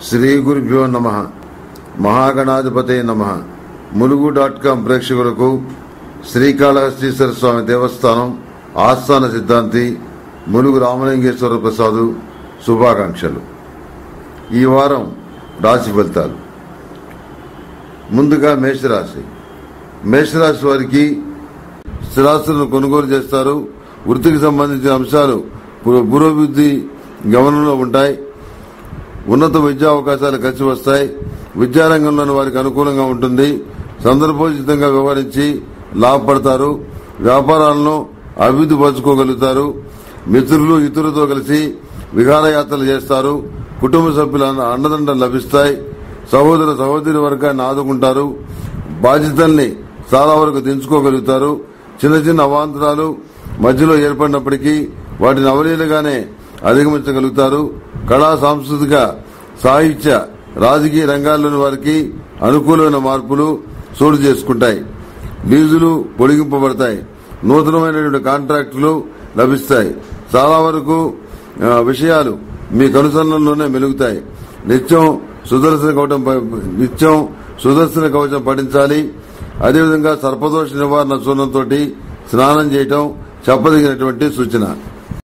శ్రీ గురుభ్యో నమ మహాగణాధిపతే నమ ములుగు డాట్ కాం ప్రేక్షకులకు శ్రీకాళహస్తీశ్వర స్వామి దేవస్థానం ఆస్థాన సిద్ధాంతి ములుగు రామలింగేశ్వర ప్రసాదు శుభాకాంక్షలు ఈ వారం రాశి ఫలితాలు ముందుగా మేషరాశి మేషరాశి వారికి స్థిరాస్తులను కొనుగోలు చేస్తారు వృత్తికి సంబంధించిన అంశాలు పురో- పురోభివృద్ధి గమనంలో ఉంటాయి ఉన్నత విద్యా అవకాశాలు కలిసి వస్తాయి విద్యారంగంలోని వారికి అనుకూలంగా ఉంటుంది సందర్భోచితంగా వ్యవహరించి లాభపడతారు వ్యాపారాలను అభివృద్ధి పరచుకోగలుగుతారు మిత్రులు ఇతరులతో కలిసి విహారయాత్రలు చేస్తారు కుటుంబ సభ్యుల అండ- అండదండలు లభిస్తాయి సహోదర సహోదరి వర్గాన్ని ఆదుకుంటారు బాధ్యతల్ని చాలా వరకు దించుకోగలుగుతారు చిన్న చిన్న అవాంతరాలు మధ్యలో ఏర్పడినప్పటికీ వాటిని అవలీలగానే అధిగమించగలుగుతారు కళా సాంస్కృతిక సాహిత్య రాజకీయ రంగాల్లోని వారికి అనుకూలమైన మార్పులు చోటు చేసుకుంటాయి లీజులు పొడిగింపబడతాయి నూతనమైనటువంటి కాంట్రాక్టులు లభిస్తాయి చాలా వరకు ఆ, విషయాలు మీ కనుసన్నల్లోనే మెలుగుతాయి నిత్యం సుదర్శన కవచం ప- నిత్యం సుదర్శన కవచం పఠించాలి అదేవిధంగా సర్పదోష నివారణ చూర్ణంతో స్నానం చేయటం చెప్పదగినటువంటి సూచన